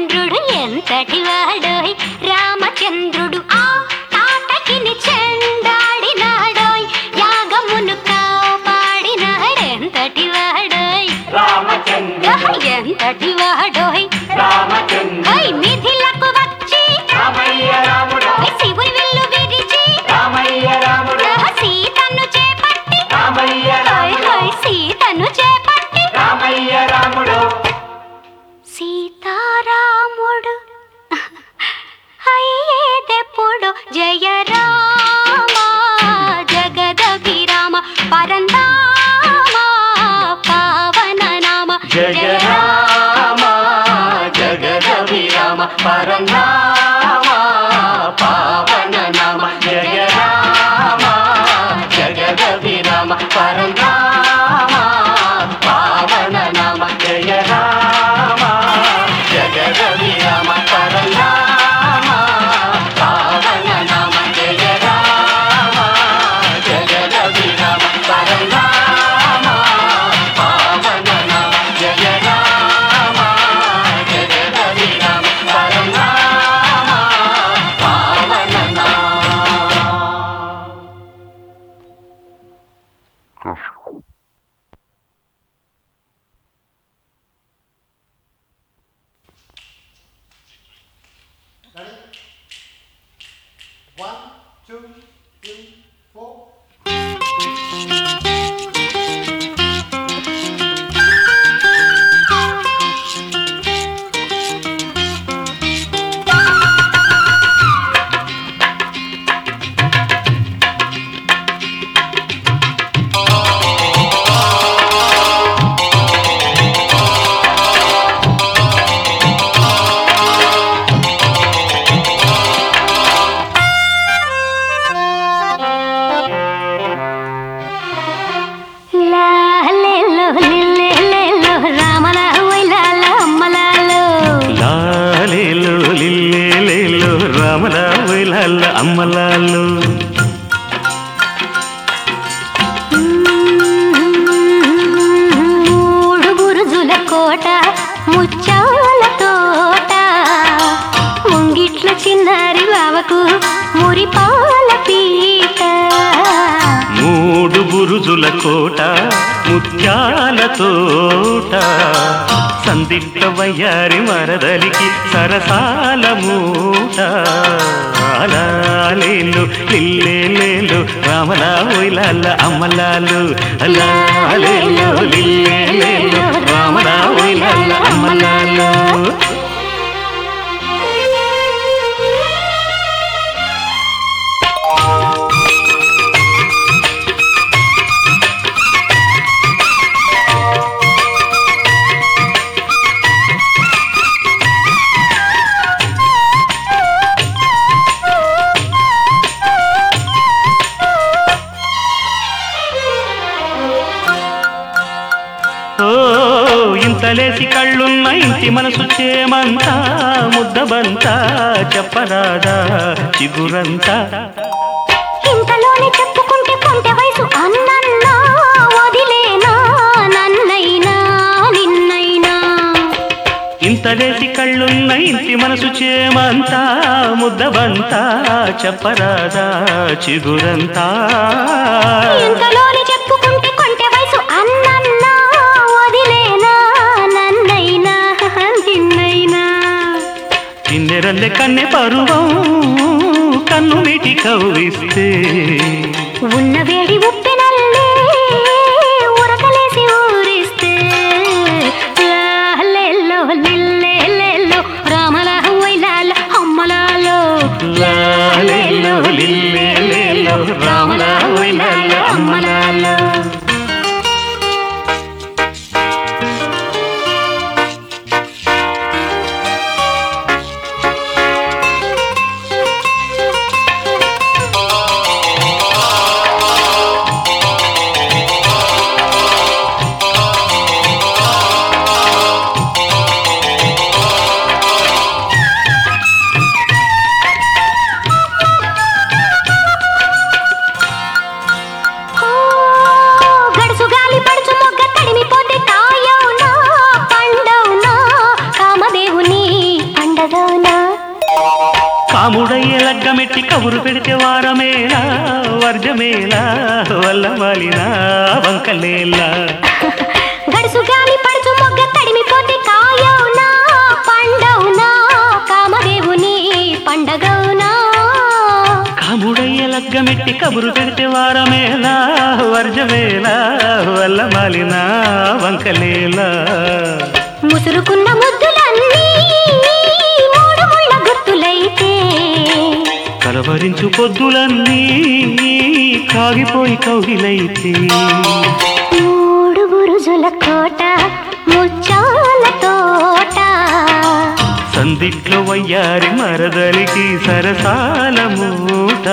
రామచంద్రుడు ఎంతటి వాడోయ్ రామచంద్రుడు ఆ తాటకిని చెండాడినాడోయ్ యాగమును కాపాడినాడెంతటి వాడోయ్ రామచంద్రుడు ఎంతటి వాడోయ్ రామచంద్రుడు ఓయ్ మిథిలకు వచ్చి రామయ్య రాముడు ఓయ్ శివుని విల్లు విరిచి రామయ్య రాముడు ఓహ్ సీతను చేపట్టి రామయ్య ఓయ్ రాముడు ఓయ్ సీతను చేపట్టి రామయ్య రాముడు సీతారాముడు అయ్యేదెప్పుడు జయ రామ జగదభిరామ పరందామ పావన నామ జయ రామ జగదభిరామ పరంధామ పావన నామ జయ రామ జగదభిరామ పరంధామ పావన నామ జయ రామ జగదభిరామ పరంధామ పావన నామ జయ రామ జగదభిరామ పరంధామ పావన నామ జయ రామ జగదభిరామ పరంధామ పావన నామ One, two, three, four. లాలెల్లో లిల్లెలెల్లో రామల వైలాల అమ్మలాలో లాలేలు లిల్లేలేలు రామల వైలాల అమ్మలాలు మూడు బురుజుల కోట ముచ్చాల తోట ముంగిట్ల చిన్నారి బావకు మురిపాల పీట మూడు బురుజుల కోట ముత్యాల తోట సందిగ్ధ వయ్యారి మరదలికి సరసాల మూట అలాలేలు లిల్లేలేలు రామలా ఒయిలాల అమ్మలాలు అలాలేలు లిల్లేలేలు రామలా ఒయిలాల అమ్మలాలు ఓ ఇంతలేసి కళ్ళున్న ఇంటి మనసు చేమంతా ముద్దబంతా చెప్పరాదా చిగురంతా ఇంతలోనే చెప్పుకుంటే కొంటె వయసు అన్నన్నా వదిలేనా నన్నైనా నిన్నైనా ఇంతలేసి కళ్ళున్న ఇంటి మనసు చేమంతా ముద్దబంతా చెప్పరాదా చిగురంతా ఇంతలోనే చెప్పుకుంటే కొంటె వయసు అన్నన్నా వదిలేనా నన్నైనా నిన్నైనా కిన్నెరల్లె కన్నె పరువం కన్ను వీటి కవ్విస్తే ఉన్న వేడి ఉప్పెనల్లే ఉరకలేసి ఊరిస్తే లాలెల్లో లిల్లెలెల్లో రామల వైలాల అమ్మలాలో లాలేలో లిల్లేలేలో రామలా వైలాల అమ్మలాలో కాముడయ్యే లగ్గమెట్టి కబురు పెడితే వారమేలా వర్జమేలా వల్ల మాలినా వంకలేలా గడుసు గాలి పడుచు మొగ్గ తడిమిపోతే కాయవునా పండవునా కామదేవుని పండగవునా కాముడయ్యే లగ్గమెట్టి కబురు పెడితే వారమేలా వర్జమేలా వల్ల మాలినా వంకలేలా ముసురుకున్న ముద్దులన్నీ మూడు ముళ్ళ గుర్తులైతే కలవరించు పొద్దులన్నీ కాగిపోయి కౌగిలైతే మూడు బురుజుల కోట ముచ్చాల తోట సందిట్లో వయ్యారి మరదలికి సరసాల మూట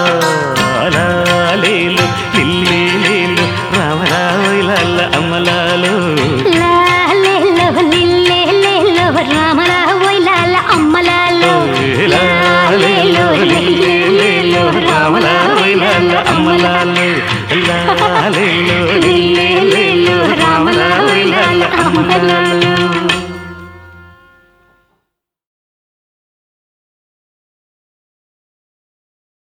అలాలేలు లిల్లేలేలు రామరావులల్ల అమ్మలాలు లాలేలో లిల్లేలేలో రామలా వైలాల అమ్మలాలో లాలేలు లిల్లేలేలు రామరావులల్ల అమ్మలాలు లాలేలు లిల్లేలేలు రామరావులల్ల అమ్మలాలు